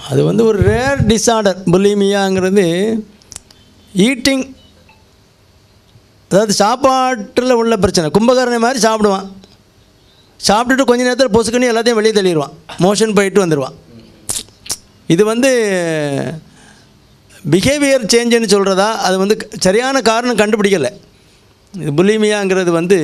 அது வந்து ஒரு ரேர் டிஸார்டர் புலிமியாங்கிறது ஈட்டிங் அதாவது சாப்பாட்டில் உள்ள பிரச்சனை கும்பகரணை மாதிரி சாப்பிடுவான் சாப்பிட்டுட்டு கொஞ்ச நேரத்தில் பொசுக்குன்னு எல்லாத்தையும் வெளியே தள்ளிடுவான் மோஷன் போயிட்டு வந்துடுவான் இது வந்து பிஹேவியர் சேஞ்சுன்னு சொல்கிறதா அது வந்து சரியான காரணம் கண்டுபிடிக்கலை இது புலிமியாங்கிறது வந்து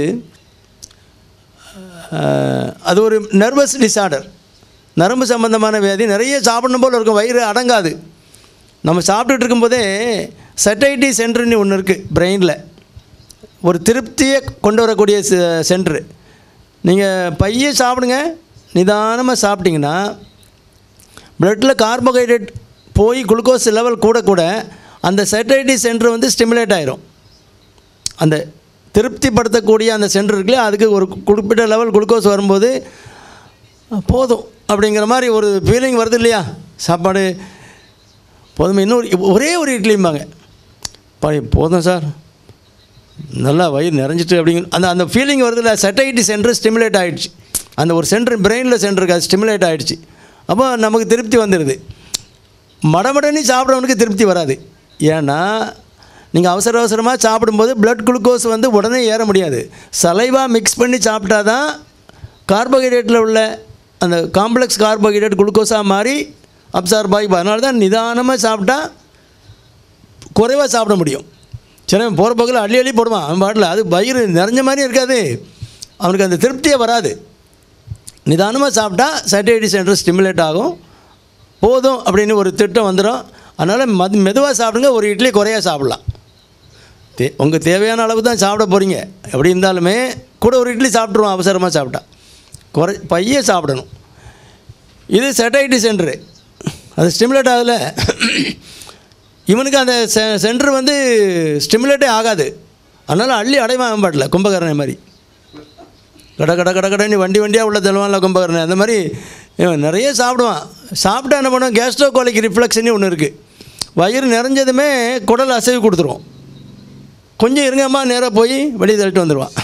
அஹ், அது ஒரு நர்வஸ் டிஸார்டர் நரம்பு சம்பந்தமான வியாதி நிறைய சாப்பிடணும் போல் இருக்கும் வயிறு அடங்காது நம்ம சாப்பிட்டுட்டு இருக்கும்போதே சட்டைட்டி சென்டர்னு ஒன்று இருக்குது பிரெயினில் ஒரு திருப்தியை கொண்டு வரக்கூடிய சென்ட்ரு நீங்கள் பைய சாப்பிடுங்க நிதானமாக சாப்பிட்டீங்கன்னா பிளட்டில் கார்போஹைட்ரேட் போய் குளுக்கோஸ் லெவல் கூட கூட அந்த செட்டைட்டி சென்டர் வந்து ஸ்டிமுலேட் ஆயிரும் அந்த திருப்திப்படுத்தக்கூடிய அந்த சென்டர் இருக்குல்லையா அதுக்கு ஒரு குறிப்பிட்ட லெவல் குளுக்கோஸ் வரும்போது போதும் அப்படிங்கிற மாதிரி ஒரு ஃபீலிங் வருது இல்லையா சாப்பாடு போதும் இன்னொரு ஒரே ஒரு இட்லிம்பாங்க பா போதும் சார் நல்லா வயிறு நிறைஞ்சிட்டு அப்படிங்கிற அந்த அந்த ஃபீலிங் வருதுல்ல செட்டைட்டி சென்டர் ஸ்டிமுலேட் ஆகிடுச்சு அந்த ஒரு சென்டர் பிரெயினில் சென்டருக்கு அது ஸ்டிமுலேட் ஆகிடுச்சு அப்போ நமக்கு திருப்தி வந்துடுது மடமடனி சாப்பிட்றவனுக்கு திருப்தி வராது ஏன்னா நீங்கள் அவசர அவசரமாக சாப்பிடும்போது பிளட் குளுக்கோஸ் வந்து உடனே ஏற முடியாது சலைவா மிக்ஸ் பண்ணி சாப்பிட்டா தான் கார்போஹைட்ரேட்டில் உள்ள அந்த காம்ப்ளெக்ஸ் கார்போஹைட்ரேட் குளுக்கோஸாக மாறி அப்சார்ப் ஆகி அதனால தான் நிதானமாக சாப்பிட்டா குறைவாக சாப்பிட முடியும் சில போகிற போக்கில் அள்ளி அள்ளி போடுவான் அவன் பாட்டில் அது வயிறு நிறைஞ்ச மாதிரி இருக்காது அவனுக்கு அந்த திருப்தியே வராது நிதானமாக சாப்பிட்டா சட்டைடி சென்டர் ஸ்டிமுலேட் ஆகும் போதும் அப்படின்னு ஒரு திட்டம் வந்துடும் அதனால் மது மெதுவாக சாப்பிடுங்க ஒரு இட்லி குறையா சாப்பிட்லாம் தே உங்கள் தேவையான அளவு தான் சாப்பிட போகிறீங்க எப்படி இருந்தாலுமே கூட ஒரு இட்லி சாப்பிட்ருவோம் அவசரமாக சாப்பிட்டா குறை பைய சாப்பிடணும் இது செட்டைட்டி சென்டரு அது ஸ்டிமுலேட் ஆகலை இவனுக்கு அந்த செ சென்டர் வந்து ஸ்டிமுலேட்டே ஆகாது அதனால் அள்ளி அடைவான் பாட்டில் கும்பகரணை மாதிரி கட கட கட கடன்னு வண்டி வண்டியாக உள்ள தள்ளுவான்ல கும்பகரணை அந்த மாதிரி இவன் நிறைய சாப்பிடுவான் சாப்பிட்டா என்ன பண்ணுவான் கேஸ்ட்ரோகோலிக் ரிஃப்ளெக்ஷன் ஒன்று இருக்குது வயிறு நிறைஞ்சதுமே குடல் அசைவு கொடுத்துருவோம் கொஞ்சம் இருங்கம்மா நேராக போய் வெளியே தள்ளிட்டு வந்துடுவான்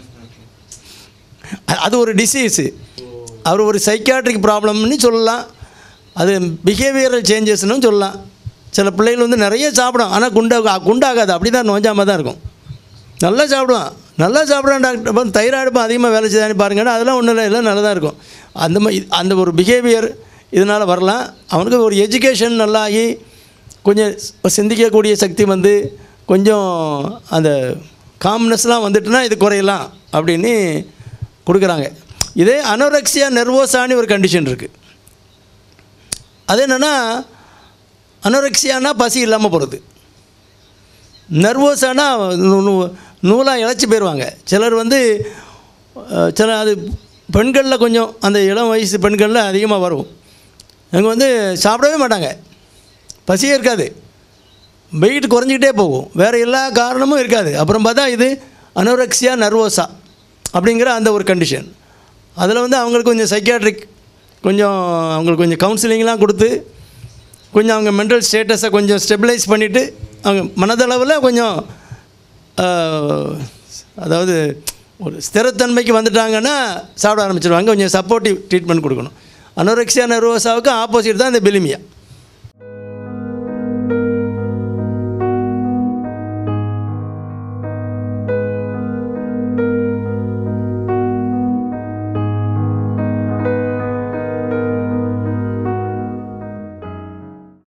அ- அது ஒரு டிசீஸு அவர் ஒரு சைக்காட்ரிக் ப்ராப்ளம்னு சொல்லலாம் அது பிஹேவியரல் சேஞ்சஸ்னு சொல்லலாம் சில பிள்ளைகள் வந்து நிறைய சாப்பிடும் ஆனால் குண்டா குண்டாகாது அப்படி தான் நோஞ்சாமல் தான் இருக்கும் நல்லா சாப்பிடுவான் நல்லா சாப்பிடுவான் டாக்டர் அப்போ தைராய்டு அதிகமாக வேலை செய்தான்னு பாருங்கன்னா அதெல்லாம் ஒன்றும் இல்லை எல்லாம் நல்லதாக இருக்கும் அந்த மாதிரி அந்த ஒரு பிஹேவியர் இதனால் வரலாம் அவனுக்கு ஒரு எஜுகேஷன் நல்லாகி கொஞ்சம் சிந்திக்கக்கூடிய சக்தி வந்து கொஞ்சம் அந்த காம்னஸ்லாம் வந்துட்டுனா இது குறையலாம் அப்படின்னு கொடுக்குறாங்க இதே அனோரெக்சியா நெர்வோசான்னு ஒரு கண்டிஷன் இருக்குது அது என்னென்னா அனோரெக்சியானா பசி இல்லாமல் போகிறது நர்வஸானா நூலாக இழைச்சி போயிடுவாங்க சிலர் வந்து அஹ், சில அது பெண்களில் கொஞ்சம் அந்த இளம் வயசு பெண்களில் அதிகமாக வரும் அவங்க வந்து சாப்பிடவே மாட்டாங்க பசியே இருக்காது வெயிட் குறைஞ்சிக்கிட்டே போகும் வேறு எல்லா காரணமும் இருக்காது அப்புறம் பார்த்தா இது அனோரெக்சியா நர்வோசா அப்படிங்கிற அந்த ஒரு கண்டிஷன் அதில் வந்து அவங்களுக்கு கொஞ்சம் சைக்கியாட்ரிக் கொஞ்சம் அவங்களுக்கு கொஞ்சம் கவுன்சிலிங்லாம் கொடுத்து கொஞ்சம் அவங்க மென்டல் ஸ்டேட்டஸை கொஞ்சம் ஸ்டெபிளைஸ் பண்ணிவிட்டு அவங்க மனதளவில் கொஞ்சம் ஆஹ், அதாவது ஒரு ஸ்திரத்தன்மைக்கு வந்துட்டாங்கன்னா சாப்பிட ஆரம்பிச்சிடுவாங்க கொஞ்சம் சப்போர்ட்டிவ் ட்ரீட்மெண்ட் கொடுக்கணும் அனோரெக்சியா நர்வோசாவுக்கு ஆப்போசிட் தான் இந்த பிலிமியா